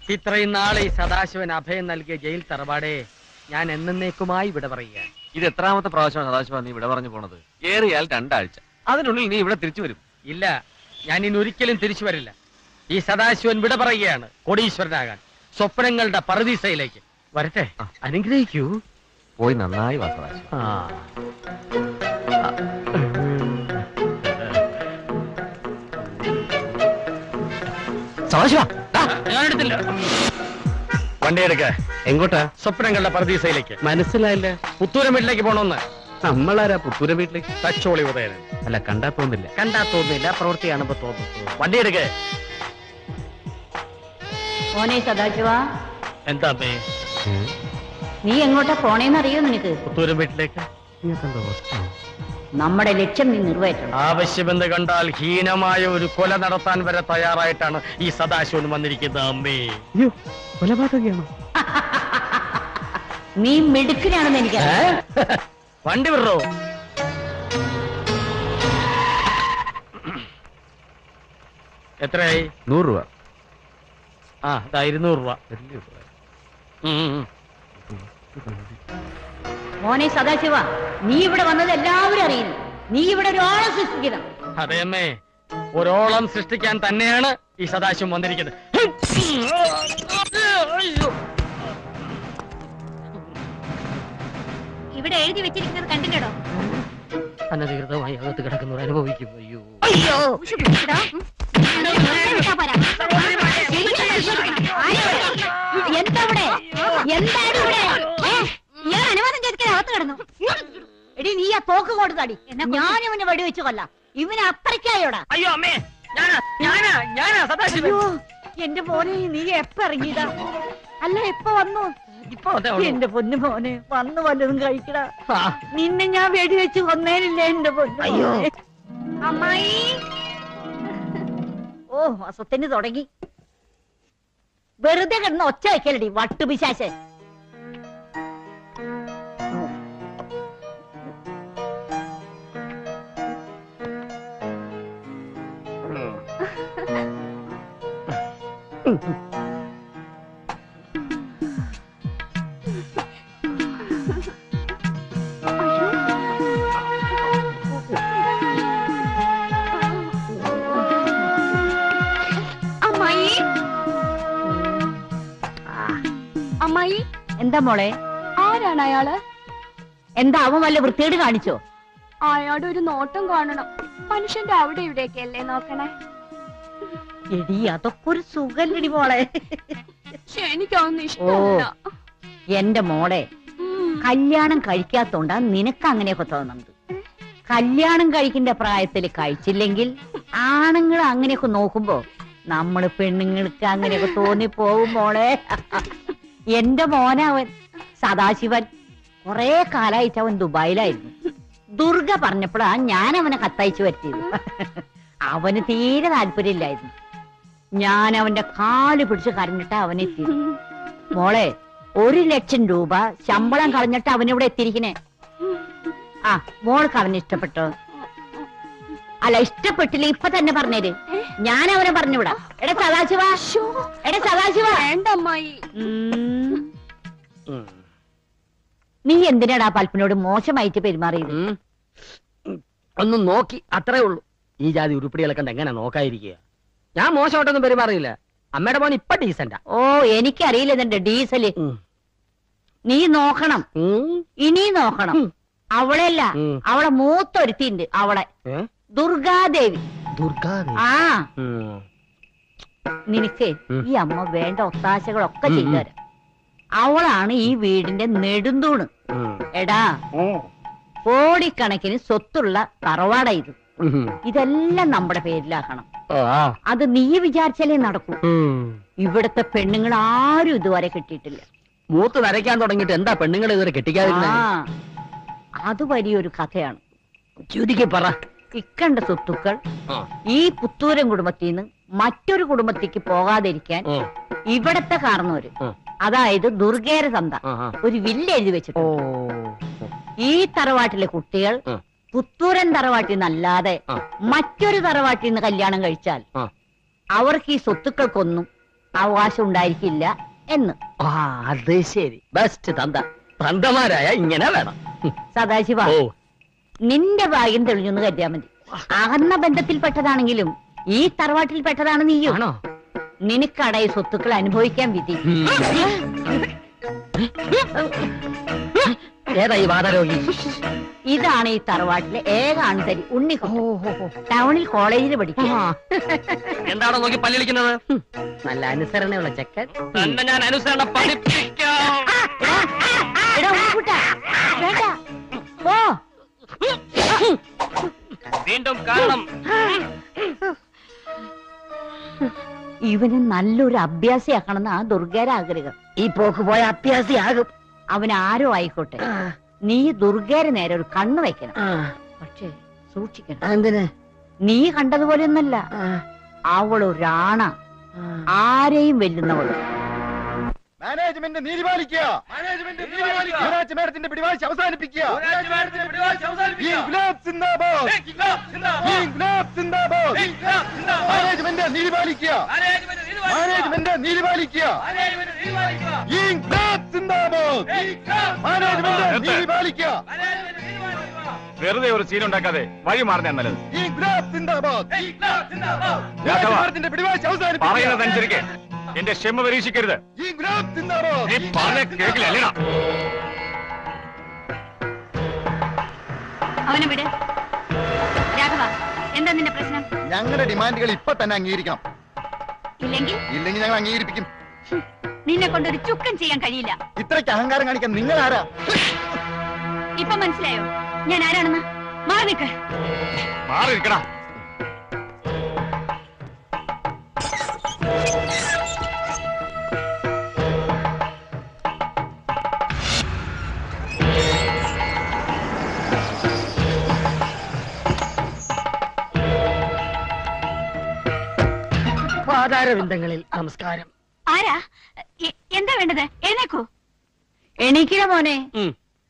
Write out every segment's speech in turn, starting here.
ഇത്രയും നാളെ ഈ സദാശിവൻ അഭയം നൽകിയ ജയിൽ തറവാടേ ഞാൻ എന്നേക്കുമായി വിട പറയുക ഇത് എത്രാമത്തെ പ്രാവശ്യമാണ് സദാശിവ നീ ഇവിടെ പറഞ്ഞു പോണത് ഏറിയാൽ രണ്ടാഴ്ച അതിനുള്ളിൽ നീ ഇവിടെ തിരിച്ചു വരും ഇല്ല ഞാൻ ഇനി ഒരിക്കലും തിരിച്ചു വരില്ല ഈ സദാശിവൻ വിട പറയുകയാണ് കോടീശ്വരനാകാൻ സ്വപ്നങ്ങളുടെ പറുദീസയിലേക്ക് വരട്ടെ ആ. അനുഗ്രഹിക്കൂ പോയി നന്നായി വാ സദാശിവ ആ സദാശിവ ഞാനെടുത്തില്ല വണ്ടി എടുക്ക എങ്ങോട്ടാ സ്വപ്നങ്ങളുടെ പറുദീസയിലേക്ക് മനസ്സിലായില്ല പുത്തൂരം വീട്ടിലേക്ക് പോണോന്ന് നമ്മളാരാ പുത്തൂര വീട്ടിലേക്ക് തച്ചോളി ഉദയനൻ അല്ല കണ്ടാ തോന്നില്ല കണ്ടാ തോന്നുന്നില്ല പ്രവൃത്തി കാണുമ്പോ തോന്നുന്നു വണ്ടി എടുക്കേ മോനെ സദാശിവ എന്താ അമ്മേ നീ എങ്ങോട്ടാ പോണേന്ന് അറിയോ നിനക്ക് പുത്തൂരം വീട്ടിലേക്ക് നമ്മുടെ ലക്ഷ്യം നീ നിറവേറ്റണം ആവശ്യമെന്ന് കണ്ടാൽ ഹീനമായ ഒരു കൊല നടത്താൻ വരെ തയ്യാറായിട്ടാണ് ഈ സദാശിവൻ വന്നിരിക്കുന്നത് അമ്മേ കൊലപാതകയാണോ നീ മിടുക്കിനാണെന്ന് എനിക്കറിയാം വണ്ടി വിടറോ എത്രയായി നൂറ് രൂപ ആ ഇതാ ഇരുന്നൂറ് രൂപ വലിയ രൂപ. ഉം, ഉം, ഉം. മോനെ സദാശിവ നീ ഇവിടെ വന്നത് എല്ലാവരും അറിയുന്നു നീ ഇവിടെ ഒരാളെ സൃഷ്ടിക്കണം അതെ അമ്മേ ഒരോളം സൃഷ്ടിക്കാൻ തന്നെയാണ് ഈ സദാശിവം വന്നിരിക്കുന്നത് അയ്യോ. ഇവിടെ എഴുതി വെച്ചിരിക്കുന്നത് കണ്ടില്ലടോ അനധികൃതമായി അകത്ത് കിടക്കുന്നവർ അനുഭവിക്കും അയ്യോ അയ്യോ എടാ, ഉം. എടുത്താ പോരാ. എന്താ ഇവിടെ എന്താണ് ഇവിടെ ഏ, ഇയാൾ അനുവാദം ചോദിക്കാൻ അകത്ത് കിടന്നു എടി നീ ആ തോക്ക് കൊണ്ട് തടി എന്നെ കൊല്ലും. ഞാൻ ഇവനെ വെടിവെച്ച് കൊല്ലാം ഇവന് അത്രയ്ക്കായോടാ അയ്യോ അമ്മേ ഞാനാ ഞാനാ ഞാനാ സദാശിവൻ അയ്യോ എന്റെ മോനെ നീ എപ്പ ഇറങ്ങിയതാ അല്ല എപ്പ വന്നു ഇപ്പൊ അതേ ഉള്ളൂ. എന്റെ പൊന്നു മോനെ വന്നു വല്ലതും കഴിക്കടാ ആ, നിന്നെ ഞാൻ വെടിവെച്ച് കൊന്നേനില്ലേ എന്റെ പൊന്നു അയ്യോ. മോനെ. അമ്മായി ഓ അസത്തിന് തുടങ്ങി വെറുതെ കിടന്ന് ഒച്ച വെക്കലടി വട്ടുപിശാശൻ അമ്മായി അമ്മായി എന്താ മോളെ ആരാണ് അയാള് എന്താ അവൻ വല്ല വൃത്തികേട് കാണിച്ചോ അയാളുടെ ഒരു നോട്ടം കാണണം മനുഷ്യന്റെ അവിടെ ഇവിടെയൊക്കെ അല്ലേ നോക്കണേ എടി അതൊക്കെ ഒരു സുഖല്ലടി മോളെ പക്ഷെ എനിക്കൊന്നും ഇഷ്ടമല്ല എന്റെ മോളെ ഉം. കല്യാണം കഴിക്കാത്തോണ്ടാ നിനക്ക് അങ്ങനെയൊക്കെ തോന്നുന്നത് കല്യാണം കഴിക്കേണ്ട പ്രായത്തിൽ കഴിച്ചില്ലെങ്കിൽ ആണുങ്ങൾ അങ്ങനെയൊക്കെ നോക്കുമ്പോ നമ്മള് പെണ്ണുങ്ങൾക്ക് അങ്ങനെയൊക്കെ തോന്നി പോകും മോളെ എന്റെ മോനവൻ സദാശിവൻ കൊറേ കാലായിട്ട് അവൻ ദുബായിലായിരുന്നു ദുർഗ പറഞ്ഞപ്പോഴാ ഞാൻ അവനെ കത്തയച്ചു വരുത്തിയത് അവന് തീരെ താല്പര്യമില്ലായിരുന്നു ഞാൻ അവന്റെ കാല് പിടിച്ച് കരഞ്ഞിട്ട് അവനെത്തിയത് മോളെ ഒരു ലക്ഷം രൂപ ശമ്പളം കളഞ്ഞിട്ട് അവനിവിടെ എത്തിയിരിക്കണേ ആ മോൾക്ക് അവനെ ഇഷ്ടപ്പെട്ടോ അല്ല ഇഷ്ടപ്പെട്ടില്ല ഇപ്പൊ തന്നെ പറഞ്ഞേര് ഞാൻ അവനെ പറഞ്ഞുവിടാ എടാ സദാശിവ എടാ സദാശിവ വേണ്ട അമ്മായി ഉം. ഉം. നീ എന്തിനാടാ പൽപ്പിനോട് മോശമായിട്ട് പെരുമാറിയത് ഉം. ഉം. ഒന്ന് നോക്കി അത്രേ ഉള്ളൂ ഈ ജാതി ഉരുപ്പിടികളെ കണ്ട് എങ്ങനെ നോക്കാതിരിക്കുക ഞാൻ മോശമായിട്ടൊന്നും പെരുമാറിയില്ല അമ്മയുടെ മോൻ ഇപ്പൊ ഡീസന്റാ ഓ എനിക്കറിയില്ല ഇതിന്റെ ഡീസല് നീ നോക്കണം ഇനി നോക്കണം ഉം. അവളെയല്ല ഉം. അവളെ മൂത്തൊരുത്തിണ്ട് അവളെ ഏ? ദുർഗാദേവി ദുർഗാദേവി ആ ഉം. നിനക്ക് ഉം. ഈ അമ്മ വേണ്ട ഒത്താശകളൊക്കെ ഉം, ചെയ്തു ഉം. തരാം അവളാണ് ഈ വീടിന്റെ നെടുന്തൂണ് ഉം. എടാ കോടിക്കണക്കിന് സ്വത്തുള്ള തറവാട ഇത് ഉം. ഇതെല്ലാം നമ്മുടെ പേരിലാക്കണം ഓ, ആ. അത് നീ വിചാരിച്ചാലേ നടക്കൂ ഉം. ഇവിടത്തെ പെണ്ണുങ്ങൾ ആരും ഇതുവരെ കിട്ടിയിട്ടില്ല മൂത്ത് നരയ്ക്കാൻ തുടങ്ങിയിട്ട് എന്താ പെണ്ണുങ്ങൾ ഇതുവരെ കെട്ടിക്കാതിരുന്നേ ആ അത് വലിയൊരു കഥയാണ് ചുരുക്കി പറ ഇക്കണ്ട സ്വത്തുക്കൾ ആ. ഈ പുത്തൂരൻ കുടുംബത്തിൽ നിന്ന് മറ്റൊരു കുടുംബത്തേക്ക് പോകാതിരിക്കാൻ ഉം. ഇവിടത്തെ കാരണവര് ഉം. അതായത് ദുർഗേര തന്ത ആ, ആ. ഒരു വില്ല് എഴുതി ഓ വെച്ചിട്ടുണ്ട് ഈ തറവാട്ടിലെ കുട്ടികൾ ഉം. പുത്തൂരൻ തറവാട്ടിൽ നിന്നല്ലാതെ ആ. മറ്റൊരു തറവാട്ടിൽ നിന്ന് കല്യാണം കഴിച്ചാൽ ആ. അവർക്ക് ഈ സ്വത്തുക്കൾക്കൊന്നും അവകാശം ഉണ്ടായിരിക്കില്ല എന്ന് ആ അത് ശരി ബെസ്റ്റ് തന്ത തന്തമാരായ ഇങ്ങനെ വേണം സദാശിവ ഓ നിന്റെ ഭാഗ്യം തെളിഞ്ഞൊന്ന് കരുതിയാ മതി അകന്ന ബന്ധത്തിൽപ്പെട്ടതാണെങ്കിലും ഈ തറവാട്ടിൽപ്പെട്ടതാണ് നീയും ആണോ നിനക്കടയി സ്വത്തുക്കൾ അനുഭവിക്കാൻ വിധി ഏതാ ഈ വാദരോഗി ഇതാണ് ഈ തറവാട്ടിലെ ഏക ആൺതരി ഉണ്ണിക്കുട്ടൻ ടൗണിൽ കോളേജിൽ പഠിക്കും എന്താണോ നോക്കി പല്ലിളിക്കുന്നത് ഹും, നല്ല അനുസരണയുള്ള ചെക്കൻ തന്നെ ഞാൻ അനുസരണ പഠിപ്പിക്കാം എടാ ഉണ്ണിക്കുട്ടാ, വേണ്ട ഓ വീണ്ടും കാണണം ഇവന് നല്ലൊരു അഭ്യാസിയാക്കണമെന്ന് ആ ദുർഗയുടെ ആഗ്രഹം ഈ പോക്ക് പോയ അഭ്യാസിയാകും അവൻ ആരോ ആയിക്കോട്ടെ നീ ദുർഗയുടെ നേരെ ഒരു കണ്ണ് വെക്കണം ആ, പക്ഷേ സൂക്ഷിക്കണം എന്തിന് നീ കണ്ടതുപോലെയൊന്നല്ല ആ, അവളൊരാണ ആ. ആരെയും വെല്ലുന്നവള് മാനേജ്മെന്റ് നീതി പാലിക്കുക യുവരാജ് മേഡത്തിന്റെ പിടിവാശി അവസാനിപ്പിക്കുക ഇൻക്ലാബ് സിന്ദാബാദ് ഇൻക്ലാബ് സിന്ദാബാദ് മാനേജ്മെന്റ് നീതി പാലിക്കുക മാനേജ്മെന്റ് നീതി പാലിക്കുക ഇൻക്ലാബ് സിന്ദാബാദ് മാനേജ്മെന്റ് നീതി പാലിക്കുക വെറുതെ ഒരു സീൻ ഉണ്ടാക്കാതെ വഴി മാറുന്ന നല്ലത് ഇൻക്ലാബ് സിന്ദാബാദ് യുവരാജ് മേഡത്തിന്റെ പിടിവാശി പറയുന്നത് അവസാനിപ്പിക്കുക അനുസരിക്ക് എന്റെ ക്ഷമ പരീക്ഷിക്കരുത് ഇൻക്ലാബ് സിന്ദാബാദ് നീ പറഞ്ഞ കേക്കില്ല അല്ലേടാ അവനെ വിട് രാഘവ എന്താ നിന്റെ പ്രശ്നം ഞങ്ങളുടെ ഡിമാൻഡുകൾ ഇപ്പൊ തന്നെ അംഗീകരിക്കണം ഇല്ലെങ്കിൽ ഇല്ലെങ്കിൽ ഞങ്ങൾ അംഗീകരിപ്പിക്കും നിന്നെ കൊണ്ടൊരു ചുക്കം ചെയ്യാൻ കഴിയില്ല ഇത്രയ്ക്ക് അഹങ്കാരം കാണിക്കാൻ നിങ്ങൾ ആരാ ഇപ്പൊ മനസ്സിലായോ ഞാൻ ആരാണെന്ന് മാറി നിൽക്ക് മാറി നിൽക്കടാ പാതാരവിന്ദങ്ങളിൽ നമസ്കാരം ആരാ എ- എന്താ വേണ്ടത് എഴുന്നേക്കൂ എണീക്കിട മോനെ ഉം.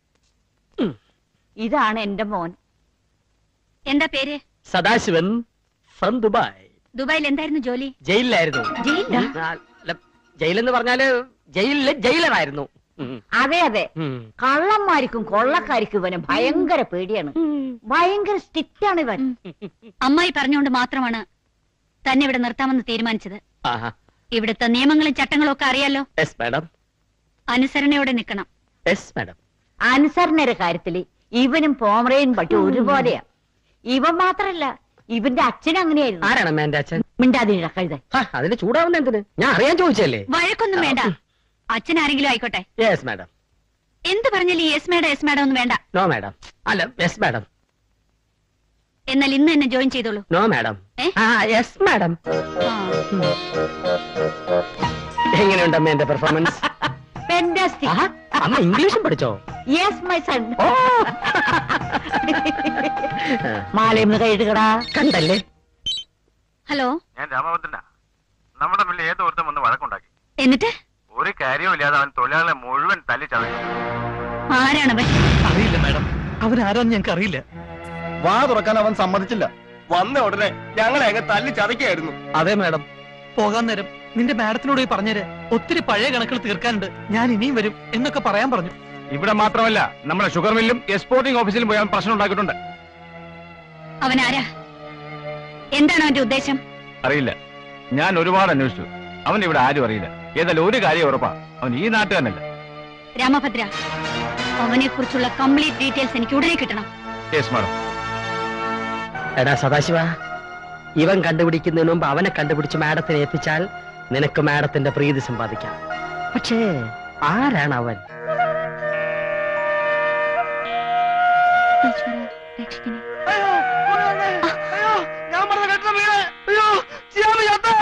ഇതാണ് എന്റെ മോൻ എന്താ പേര് സദാശിവൻ ഫ്രം ദുബായ് ദുബായിൽ എന്തായിരുന്നു ജോലി ജയിലിലായിരുന്നു ജയിലിലാ? ആ, അല്ല, ജയിലെന്ന് പറഞ്ഞാല് ജയിലിലെ ജയിലറായിരുന്നു ഉം, അതെ അതെ ഉം. കള്ളന്മാർക്കും കൊള്ളക്കാർക്കും ഇവന് ഭയങ്കര പേടിയാണ് ഭയങ്കര സ്ട്രിക്റ്റ് ആണ് ഇവൻ അമ്മായി പറഞ്ഞുകൊണ്ട് മാത്രമാണ് തന്നെ ഇവിടെ നിർത്താമെന്ന് തീരുമാനിച്ചത് ആഹാ. ഇവിടുത്തെ നിയമങ്ങളും ചട്ടങ്ങളും ഒക്കെ അറിയാലോ യെസ് മാഡം അനുസരണയോടെ നിൽക്കണം യെസ് മാഡം അനുസരണയുടെ കാര്യത്തില് ഇവനും പോമറയും പട്ടി ഒരുപോലെയാ ഇവൻ മാത്രല്ല ഇവന്റെ അച്ഛൻ അങ്ങനെയായിരുന്നു ആരാണ് അമ്മ എന്റെ അച്ഛൻ മിണ്ടാതിര കഴുത ആ, അതിന് ചൂടാവുന്ന എന്തിന് ഞാൻ അറിയാൻ ചോദിച്ചല്ലേ വഴക്കൊന്നും വേണ്ട അച്ഛൻ ആരെങ്കിലും ആയിക്കോട്ടെ യെസ് മാഡം എന്ത് പറഞ്ഞാലും യെസ് മേഡം യെസ് മേഡം ഒന്നും വേണ്ട നോ മാഡം അല്ല യെസ് മാഡം എന്നാൽ ഇന്ന് തന്നെ ജോയിൻ ചെയ്തോളൂ നോ മാഡം ഏ? ആ യെസ് മാഡം ആ. എങ്ങനെയുണ്ട് അമ്മ എന്റെ പെർഫോമൻസ് ഫാന്റാസ്റ്റിക് അമ്മ ഇംഗ്ലീഷും പഠിച്ചോ യെസ് മൈ സൺ ഓ മാലയും കൈയിടുകടാ കണ്ടല്ലേ ഹലോ ഞാൻ രാമഭദ്രനാ നമ്മുടെ മുന്നിൽ ഏതോ ഒരുത്തം വന്ന് വഴക്കുണ്ടാക്കി എന്നിട്ട് ഒരു കാര്യവും ഇല്ലാതെ അവൻ തൊഴിലാളികളെ മുഴുവൻ തല്ലി ചതച്ചു ആരാണവൻ അറിയില്ല മാഡം അവരാരാന്ന് ഞങ്ങൾക്ക് അറിയില്ല വാ തുറക്കാൻ അവൻ സമ്മതിച്ചില്ല വന്ന ഉടനെ ഞങ്ങളെ അങ്ങ് തല്ലി ചതയ്ക്കായിരുന്നു അതെ മാഡം പോകാൻ നേരം നിന്റെ മാഡത്തിനോട് പോയി പറഞ്ഞേര് ഒത്തിരി പഴയ കണക്കുകൾ തീർക്കാനുണ്ട് ഞാൻ ഇനിയും വരും എന്നൊക്കെ പറയാൻ പറഞ്ഞു ഇവിടെ മാത്രമല്ല നമ്മുടെ ഷുഗർ മില്ലും എക്സ്പോർട്ടിംഗ് ഓഫീസിലും പോയി അവൻ പ്രശ്നം ഉണ്ടാക്കിയിട്ടുണ്ട് അവൻ ആരാ എന്താണ് അവന്റെ ഉദ്ദേശം അറിയില്ല ഞാൻ ഒരുപാട് അന്വേഷിച്ചു അവൻ ഇവിടെ ആരും അറിയില്ല ഏതായാലും ഒരു കാര്യം ഉറപ്പാ അവൻ ഈ നാട്ടുകാരനല്ല രാമഭദ്ര അവനെ കുറിച്ചുള്ള കംപ്ലീറ്റ് ഡീറ്റെയിൽസ് എനിക്ക് ഉടനെ കിട്ടണം യെസ് മാഡം എടാ സദാശിവ ഇവൻ കണ്ടുപിടിക്കുന്നതിന് മുമ്പ് അവനെ കണ്ടുപിടിച്ച് മാഡത്തിനെ ഏൽപ്പിച്ചാൽ നിനക്ക് മാഡത്തിന്റെ പ്രീതി സമ്പാദിക്കാം പക്ഷേ ആരാണ് അവൻ ഞാൻ പറഞ്ഞ കേട്ടോ വീട് അയ്യോ ചെയ്യാൻ വയ്യാത്ത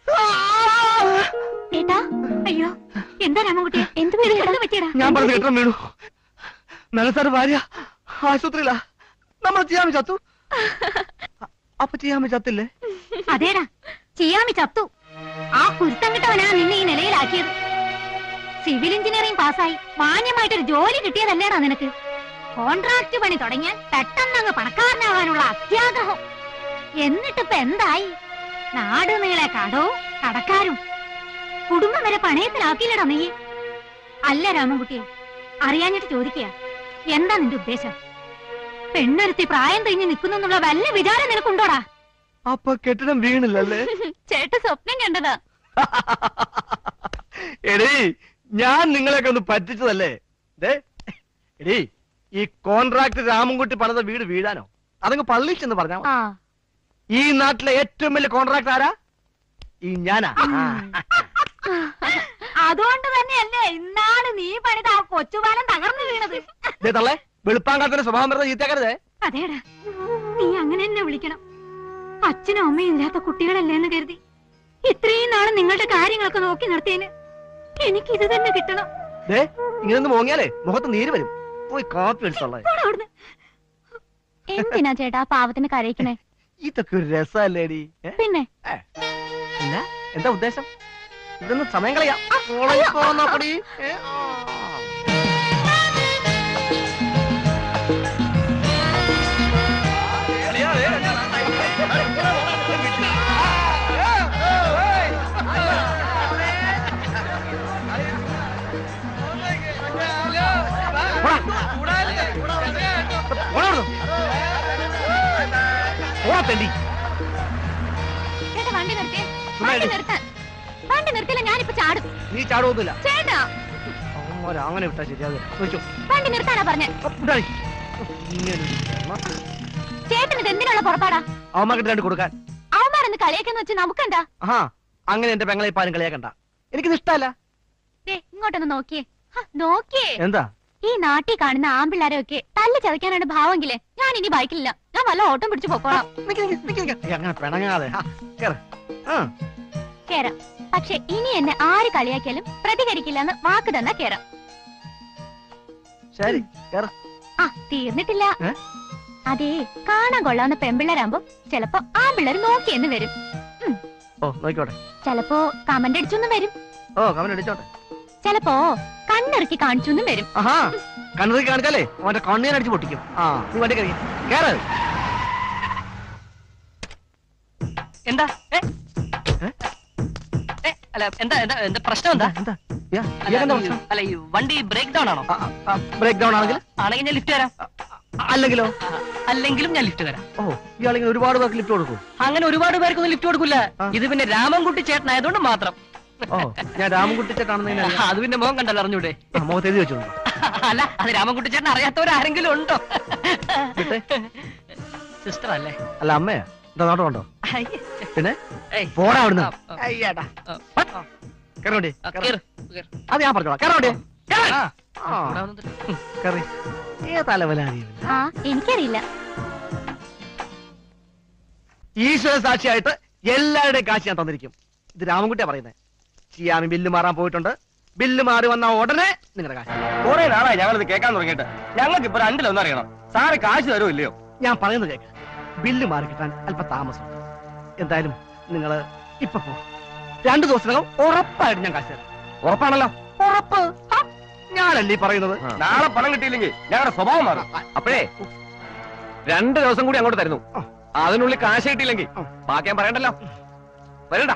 ഏട്ടാ അയ്യോ എന്താ രാമൻകുട്ടിയെ എന്ത് പേര് കിടന്നു പറ്റിയടാ ഞാൻ പറഞ്ഞ കേട്ടോ വീണു നല്ലസാറ് ഭാര്യ ആശുപത്രിയിലാ നമ്മൾ ചെയ്യാൻ ചത്തു അപ്പൊ ചെയ്യാൻ ചത്തില്ലേ അതേടാ ചെയ്യാമി ചത്തു ആ കുരുത്തം കിട്ടവനാ നിന്നെ ഈ നിലയിലാക്കിയത് സിവിൽ എഞ്ചിനീയറിംഗ് പാസ്സായി മാന്യമായിട്ടൊരു ജോലി കിട്ടിയതല്ലേടാ നിനക്ക് കോൺട്രാക്ട് പണി തുടങ്ങിയാൽ പെട്ടെന്ന് അങ്ങ് പണക്കാരനാവാനുള്ള അത്യാഗ്രഹം എന്നിട്ടിപ്പോ എന്തായി നാട് നീളെ കടവും കടക്കാരും കുടുംബം വരെ പണയത്തിലാക്കിയില്ലടാ നീ അല്ല രാമൻകുട്ടിയെ അറിയാഞ്ഞിട്ട് ചോദിക്കുക എന്താ നിന്റെ ഉദ്ദേശം പെണ്ണൊരുത്തി പ്രായം തിരിഞ്ഞ് നിൽക്കുന്നു എന്നുള്ള വല്ല വിചാരം നിനക്കുണ്ടോടാ അപ്പൊ കെട്ടിടം വീണില്ലല്ലേ ചേട്ട സ്വപ്നം കണ്ടതാ എടീ ഞാൻ നിങ്ങളെയൊക്കെ ഒന്ന് പറ്റിച്ചതല്ലേ ദേ എടീ ഈ കോൺട്രാക്ട് രാമൻകുട്ടി പണിത വീട് വീഴാനോ അതങ്ങ് പള്ളി ചെന്ന് പറഞ്ഞാ മതി. ആ ഈ നാട്ടിലെ ഏറ്റവും വലിയ കോൺട്രാക്ട് ആരാ ഈ ഞാനാ ആ. അതുകൊണ്ട് തന്നെയല്ലേ ഇന്നാണ് നീ പണിത ആ കൊച്ചുപാലം തകർന്നു വീണത് ദേ തള്ളേ വെളുപ്പാങ്കാലത്തിന്റെ സ്വഭാവം വരുന്നത് ചീത്തക്കരുതേ അതേടാ നീ അങ്ങനെ തന്നെ വിളിക്കണം അച്ഛനും അമ്മയും ഇല്ലാത്ത കുട്ടികളല്ലേ എന്ന് കരുതി ഇത്രയും നാള് നിങ്ങളുടെ കാര്യങ്ങളൊക്കെ നോക്കി നിർത്തിയതിന് എനിക്ക് ഇത് തന്നെ കിട്ടണം ദേ ഇങ്ങനെ ഒന്ന് മോങ്ങിയാലേ മുഖത്ത് നീര് വരും പോയി കാപ്പി എടുത്തോളേ പോടാ അവിടുന്ന്. എന്തിനാ ചേട്ടാ ആ പാവത്തിന് കരയിക്കണേ ഇതൊക്കെ ഒരു രസല്ലേടി ഏ? പിന്നെ അല്ല എന്താ ഉദ്ദേശം ഇതൊന്നും സമയം കളയാം കോളേജിൽ പോകുന്ന പടി ഏ? പോടാ അവിടുന്ന്. പോടാ തെണ്ടി ചേട്ടാ വണ്ടി നിർത്തിയേ ചുമ്മാ വണ്ടി ഇരി. നിർത്താൻ വണ്ടി നിർത്തില്ല ഞാനിപ്പോ ചാടും നീ ചാടുവൊന്നുമില്ല ചേട്ടാ അവന്മാരെ അങ്ങനെ വിട്ടാ ശരിയാവില്ല ചോദിച്ചോ വണ്ടി നിർത്താനാ പറഞ്ഞേ വിട്ടാടി ഇങ്ങനെ ഒരു ജന്മം. ചേട്ടന് ഇത് എന്തിനുള്ള പുറപ്പാടാ അവന്മാർക്ക് രണ്ട് കൊടുക്കാൻ അവന്മാരൊന്ന് കളിയാക്കെന്ന് വെച്ച് നമുക്കെന്താ ആഹാ അങ്ങനെ എന്റെ പെങ്ങളെ ഇപ്പൊ ആരും കളിയാക്കണ്ട എനിക്കിത് ഇഷ്ടമല്ല ദേ ഇങ്ങോട്ടൊന്ന് നോക്കിയേ ഹ, നോക്കിയേ എന്താ ഈ നാട്ടിൽ കാണുന്ന ആമ്പിള്ളാരെ ഒക്കെ തല്ല് ചതയ്ക്കാനാണ് ഭാവമെങ്കിലേ ഞാൻ ഇനി ബൈക്കിലില്ല ഞാൻ വല്ല ഓട്ടം പിടിച്ചു പോക്കോളാം നിക്ക് നിക്ക് നിക്ക് നിക്ക്. ഏയ്, അങ്ങനെ പിണങ്ങാതെ ആ, കേറ്. ആ, കേറാം പക്ഷെ ഇനി എന്നെ ആര് കളിയാക്കിയാലും പ്രതികരിക്കില്ല എന്ന് വാക്ക് തന്നാ കേറാം ശരി കേറ്. ആ തീർന്നിട്ടില്ല ഏ? അതേ കാണാൻ കൊള്ളാവുന്ന പെമ്പിള്ളേരാകുമ്പോ ചിലപ്പോ ആമ്പിള്ളേർ നോക്കിയെന്ന് വരും ഓ നോക്കിക്കോട്ടെ ചിലപ്പോ കമന്റ് അടിച്ചൊന്നും വരും ഓ കമന്റ് അടിച്ചോട്ടെ ചിലപ്പോ കണ്ണിറുക്കി കാണിച്ചൊന്നും വരും ആഹാ കണ്ണുറി കാണിച്ചാലേ അവന്റെ കണ്ണീർ അടിച്ച് പൊട്ടിക്കും ആ നീ വണ്ടി കയറി കേറ് എന്താ ഏ? ഏ? ഏ, അല്ല എന്താ എന്താ എന്താ പ്രശ്നം എന്താ എന്താ യാ, അല്ല, ഇയാൾക്കെന്താ ഈ- പ്രശ്നം? അല്ല ഈ വണ്ടി ബ്രേക്ക് ഡൗൺ ആണോ ആ, ആ, ബ്രേക്ക് ഡൗൺ ആണെങ്കിൽ ആണെങ്കിൽ ഞാൻ ലിഫ്റ്റ് തരാം അല്ലെങ്കിലോ ആ, അല്ലെങ്കിലും ഞാൻ ലിഫ്റ്റ് തരാം ഓ ഇയാളിങ്ങനെ ഒരുപാട് പേർക്ക് ലിഫ്റ്റ് കൊടുക്കും അങ്ങനെ ഒരുപാട് പേർക്കൊന്നും ലിഫ്റ്റ് കൊടുക്കില്ല ആ. ഇത് പിന്നെ രാമൻകുട്ടി ചേട്ടനായതുകൊണ്ട് മാത്രം ഓ ഞാൻ രാമൻകുട്ടി ചേട്ടാണെന്ന് അത് പിന്നെ മോഹൻ കണ്ടല്ലോ അറിഞ്ഞൂടെ മുഖത്ത് എഴുതി വെച്ചോളൂ അല്ല അത് രാമൻകുട്ടി ചേട്ടൻ അറിയാത്തവരാരെങ്കിലും ഉണ്ടോ വിട്ടേ. സിസ്റ്റർ അല്ലേ അല്ല അമ്മയാ എന്താ നോട്ടം ഉണ്ടോ അയ്യേ. പിന്നെ ഏയ്. പോടാ അവിടുന്ന് ആ, ആ, അയ്യേടാ ആ, ആ. കയറോണ്ടി ആ, കേറ്, കേറ്. അത് ഞാൻ പറഞ്ഞോളാം കയറോണ്ടി കേറ്. ആ ഇവിടെ വന്നിട്ട്. ഉം. കയറി ഏ തലവലാറിയവൻ ആ എനിക്കറിയില്ല ഈശ്വര സാക്ഷിയായിട്ട് എല്ലാവരുടെയും കാശ് ഞാൻ തന്നിരിക്കും ഇത് രാമൻകുട്ടിയാ പറയുന്നത് ചെയ്യാമി ബില്ല് മാറാൻ പോയിട്ടുണ്ട് ബില്ല് മാറി വന്ന ഉടനെ നിങ്ങളുടെ കാശ് കുറെ നാളായി ഞങ്ങളിത് കേൾക്കാൻ തുടങ്ങിയിട്ട് ഞങ്ങൾക്ക് ഇപ്പൊ രണ്ടിലൊന്നും അറിയണം സാറ് കാശ് തരുമോ ഇല്ലയോ ഞാൻ പറയുന്നത് കേക്ക് ബില്ല് മാറി കിട്ടാൻ അല്പം താമസം എന്തായാലും നിങ്ങൾ ഇപ്പൊ പോ രണ്ടു ദിവസത്തിനകം ഉറപ്പായിട്ട് ഞാൻ കാശ് തരാം ഉറപ്പാണല്ലോ ഉറപ്പ് ആ, ഞാനല്ലേ ഈ പറയുന്നത് നാളെ പണം കിട്ടിയില്ലെങ്കിൽ ഞങ്ങളുടെ സ്വഭാവം മാറും അപ്പോഴേ രണ്ട് ദിവസം കൂടി അങ്ങോട്ട് തരുന്നു ആ. അതിനുള്ളിൽ കാശ് കിട്ടിയില്ലെങ്കിൽ ആ. ബാക്കി ഞാൻ പറയണ്ടല്ലോ വരണ്ട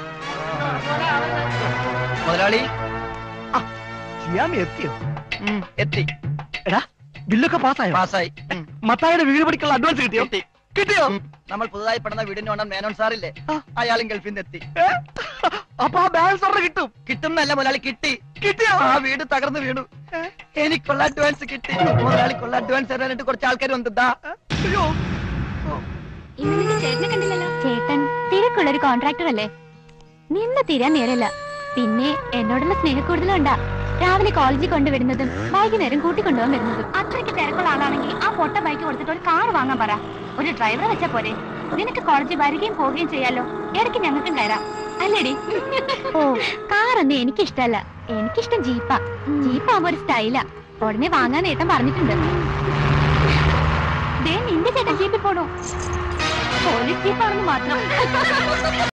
മുതലാളി ചെയ്യാമി എത്തിയോ എത്തി എടാ ബില്ലൊക്കെ പാസ്സായോ പാസ്സായി മത്തായുടെ വീട് പഠിക്കുള്ള അഡ്വാൻസ് കിട്ടിയോ കിട്ടിയോ നമ്മൾ പുതുതായി പണിത വീടിനോണം മേനോൻ സാറില്ലേ ആ. അയാളും ഗൾഫിൽ നിന്ന് എത്തി ഏ? അപ്പൊ ആ ബാലൻസ് ഓർഡർ കിട്ടും കിട്ടുന്നല്ല മുതലാളി കിട്ടി കിട്ടിയോ ആ വീട് തകർന്നു വീണു എനിക്കുള്ള അഡ്വാൻസ് കിട്ടി മുതലാളിക്കുള്ള അഡ്വാൻസ് തരാനായിട്ട് കുറച്ച് ആൾക്കാർ വന്നിട്ടാ അയ്യോ ഇന്ന് നിന്റെ ചേട്ടനെ കണ്ടില്ലല്ലോ ചേട്ടൻ തിരക്കുള്ള ഒരു കോൺട്രാക്ടർ അല്ലേ നിന്ന് തീരാൻ നേരല്ല പിന്നെ എന്നോടുള്ള സ്നേഹക്കൂടുതലുണ്ടാ രാവിലെ കോളേജിൽ കൊണ്ടുവിടുന്നതും വൈകുന്നേരം കൂട്ടിക്കൊണ്ടുപോകാൻ വരുന്നതും അത്രയ്ക്ക് തിരക്കുള്ള ആളാണെങ്കിൽ ആ പൊട്ട ബൈക്ക് കൊടുത്തിട്ട് ഒരു കാർ വാങ്ങാൻ പറ ഒരു ഡ്രൈവറെ വെച്ചാ പോരെ നിനക്ക് കോളേജിൽ വരികയും പോവുകയും ചെയ്യാലോ ഇടയ്ക്ക് ഞങ്ങൾക്കും കയറാം അല്ലേടി ഓ കാറൊന്നും എനിക്കിഷ്ടല്ല എനിക്കിഷ്ടം ജീപ്പാ ജീപ്പാകുമ്പോ ഒരു സ്റ്റൈലാ ഉടനെ വാങ്ങാൻ ഏട്ടൻ പറഞ്ഞിട്ടുണ്ട് ദേ നിന്റെ ചേട്ടൻ ജീപ്പിൽ പോണോ പോലീസ് ജീപ്പാണെന്ന് മാത്രം